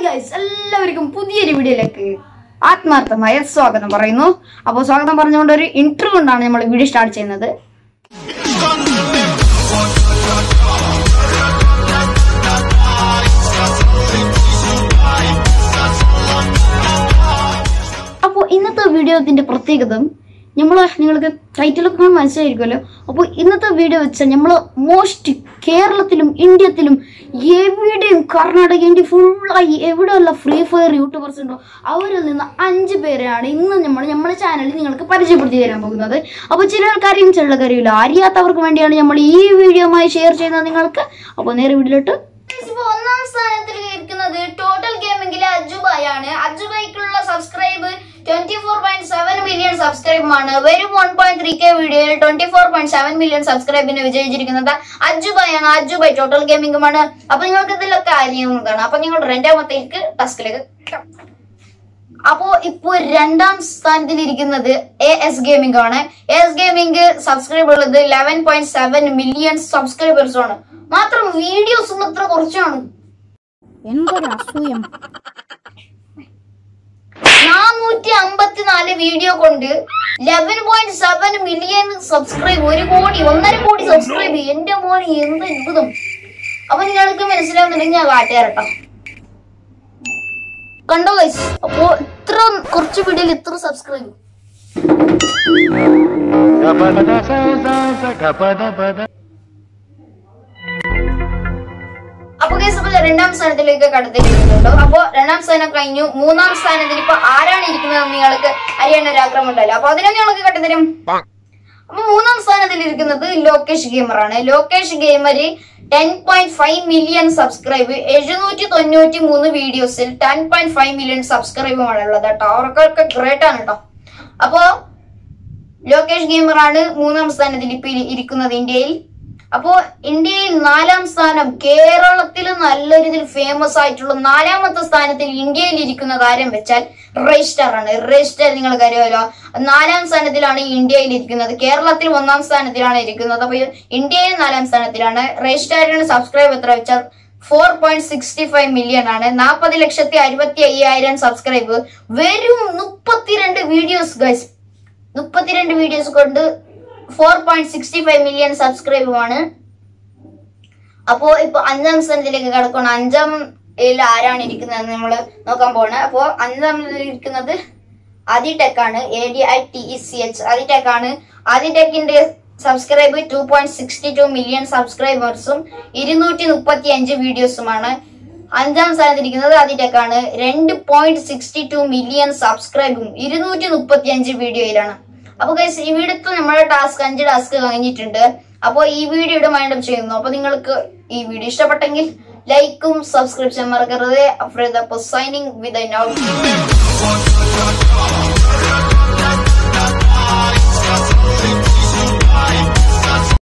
Guys എല്ലാവർക്കും പുതിയൊരു വീഡിയോയിലേക്ക് ആത്മാർത്ഥമായ സ്വാഗതം പറയുന്നു അപ്പോൾ സ്വാഗതം പറഞ്ഞുകൊണ്ട് ഒരു ഇന്റർവ്യൂ കൊണ്ടാണ് നമ്മൾ വീഡിയോ സ്റ്റാർട്ട് ചെയ്യുന്നത് അപ്പോൾ ഇന്നത്തെ വീഡിയോത്തിന്റെ പ്രത്യേകത നമ്മൾ നിങ്ങൾക്ക് ടൈറ്റിലൊക്കെ കാണാൻ മനസ്സിലായിരിക്കുമല്ലോ അപ്പോൾ ഇന്നത്തെ വീഡിയോ വെച്ചാൽ നമ്മൾ മോസ്റ്റ് കേരളത്തിലും ഇന്ത്യത്തിലും എവിടെയും കർണാടക ഇന്ത്യ ഫുള്ളായി എവിടെയുള്ള ഫ്രീ ഫയർ യൂട്യൂബേഴ്സ് ഉണ്ടോ അവരിൽ നിന്ന് അഞ്ച് പേരെയാണ് ഇന്ന് നമ്മൾ നമ്മുടെ ചാനലിൽ നിങ്ങൾക്ക് പരിചയപ്പെടുത്തി തരാൻ പോകുന്നത് അപ്പോൾ ചില ആൾക്കാരെയും ചില കാര്യമില്ല അറിയാത്തവർക്ക് വേണ്ടിയാണ് നമ്മൾ ഈ വീഡിയോമായി ഷെയർ ചെയ്യുന്നത് നിങ്ങൾക്ക് അപ്പോൾ നേരെ വീഡിയോയിലോട്ട് ഇപ്പൊ ഒന്നാം സ്ഥാനത്തിൽ ഇരിക്കുന്നത് ടോട്ടൽ ഗെയിമിംഗിലെ അജുബായ് ആണ് അജുബായ്ക്കുള്ള subscribe twenty four point seven million സബ്സ്ക്രൈബാണ് വെറും വൺ പോയിന്റ് ത്രീ കെ വീഡിയോയിൽ twenty four point seven million സബ്സ്ക്രൈബിന് വിജയിച്ചിരിക്കുന്നത് അജുബായ് ആണ് അജുബായ് ടോട്ടൽ ഗെയിമിംഗുമാണ് അപ്പൊ നിങ്ങൾക്ക് ഇതിലൊക്കെ അറിയുന്നതാണ് അപ്പൊ നിങ്ങൾ രണ്ടാമത്തേക്ക് ടാസ്കിലേക്ക് അപ്പോ ഇപ്പോ രണ്ടാം സ്ഥാനത്തിൽ ഇരിക്കുന്നത് എ എസ് ഗെയിമിംഗ് ആണ് എ എസ് ഗെയിമിംഗ് സബ്സ്ക്രൈബ് ഉള്ളത് eleven point seven million subscribers ആണ് മാത്രം വീഡിയോസ് ഉള്ള ഇത്ര കുറച്ചാണ് എന്തൊരു അസൂയം നാനൂറ്റി അമ്പത്തിനാല് വീഡിയോ കൊണ്ട് eleven point seven million subscribe ഒരു കോടി ഒന്നര കോടി സബ്സ്ക്രൈബ് എന്റെ മോന് എന്ത് അത്ഭുതം അപ്പൊ നിങ്ങൾക്ക് മനസ്സിലാവുന്നുണ്ടെങ്കിൽ ഞാൻ കാട്ടുകാരട്ടോ കണ്ടോ ഗൈസ് അപ്പോ ഇത്ര കുറച്ച് വീഡിയോയിൽ ഇത്ര subscribe Gapada sa sa sa gapada pada. അപ്പൊ ഗൈസ് അപ്പൊ രണ്ടാം സ്ഥാനത്തിലേക്ക് കടത്തിയിരിക്കുന്നുണ്ടോ അപ്പൊ രണ്ടാം സ്ഥാനം കഴിഞ്ഞു മൂന്നാം സ്ഥാനത്തിൽ ഇപ്പൊ ആരാണ് ഇരിക്കുന്നത് നിങ്ങൾക്ക് അറിയേണ്ട ഒരു ആഗ്രഹം ഉണ്ടല്ലോ അപ്പൊ അതിനെ ഞങ്ങൾക്ക് കണ്ടെത്തരും അപ്പൊ മൂന്നാം സ്ഥാനത്തിൽ ഇരിക്കുന്നത് ലോകേഷ് ഗെയിമർ ആണ് Lokesh gamer ten point five million subscribe എഴുന്നൂറ്റി തൊണ്ണൂറ്റി മൂന്ന് വീഡിയോസിൽ ടെൻ പോയിന്റ് ഫൈവ് മില്യൺ സബ്സ്ക്രൈബുമാണ് ഉള്ളത് കേട്ടോ അവർക്കൊക്കെ ഗ്രേറ്റ് ആണ് കേട്ടോ അപ്പോ ലോകേഷ് ഗെയിമർ ആണ് മൂന്നാം സ്ഥാനത്തിൽ ഇപ്പൊ ഇരി- ഇരിക്കുന്നത് ഇന്ത്യയിൽ അപ്പോ ഇന്ത്യയിൽ നാലാം സ്ഥാനം കേരളത്തിൽ നല്ല രീതിയിൽ ഫേമസ് ആയിട്ടുള്ള നാലാമത്തെ സ്ഥാനത്തിൽ ഇന്ത്യയിൽ ഇരിക്കുന്ന കാര്യം വെച്ചാൽ രജിസ്റ്റർ ആണ് രജിസ്റ്റർ നിങ്ങൾക്ക് അറിയാമല്ലോ നാലാം സ്ഥാനത്തിലാണ് ഇന്ത്യയിൽ ഇരിക്കുന്നത് കേരളത്തിൽ ഒന്നാം സ്ഥാനത്തിലാണ് ഇരിക്കുന്നത് അപ്പൊ ഇന്ത്യയിൽ നാലാം സ്ഥാനത്തിലാണ് രജിസ്റ്ററിന് സബ്സ്ക്രൈബ് എത്ര വെച്ചാൽ four point sixty five million ആണ് നാൽപ്പത് ലക്ഷത്തി അറുപത്തി അയ്യായിരം സബ്സ്ക്രൈബ് വെറും മുപ്പത്തിരണ്ട് വീഡിയോസ് ഗൈസ് മുപ്പത്തിരണ്ട് വീഡിയോസ് കൊണ്ട് four point sixty five million സബ്സ്ക്രൈബുമാണ് അപ്പോ ഇപ്പൊ അഞ്ചാം സ്ഥാനത്തിലേക്ക് കിടക്കണം അഞ്ചാം ഇതിൽ ആരാണ് ഇരിക്കുന്നത് നമ്മൾ നോക്കാൻ പോണേ അപ്പോ അഞ്ചാം ഇരിക്കുന്നത് ആദിടെക് ആണ് A D I T E C H Aditech ആണ് ആദിടെക്കിന്റെ subscribe two point sixty two million സബ്സ്ക്രൈബേഴ്സും ഇരുന്നൂറ്റി മുപ്പത്തി അഞ്ച് വീഡിയോസുമാണ് അഞ്ചാം സ്ഥാനത്തിരിക്കുന്നത് ആദിടെക് ആണ് രണ്ട് പോയിന്റ് സിക്സ്റ്റി ടു മില്യൺ സബ്സ്ക്രൈബും ഇരുന്നൂറ്റി മുപ്പത്തി അഞ്ച് വീഡിയോയിലാണ് അപ്പൊ ഗൈസ് ഈ വീഡിയോ നമ്മുടെ ടാസ്ക് അഞ്ച് ടാസ്ക് കഴിഞ്ഞിട്ടുണ്ട് അപ്പോൾ ഈ വീഡിയോയുടെ മൈൻഡപ്പ് ചെയ്യുന്നു അപ്പൊ നിങ്ങൾക്ക് ഈ വീഡിയോ ഇഷ്ടപ്പെട്ടെങ്കിൽ ലൈക്കും സബ്സ്ക്രിപ്ഷൻ മറക്കരുത് അഫ്രീദ് അപ്പൊ സൈനിങ് വിത്ത് ഐ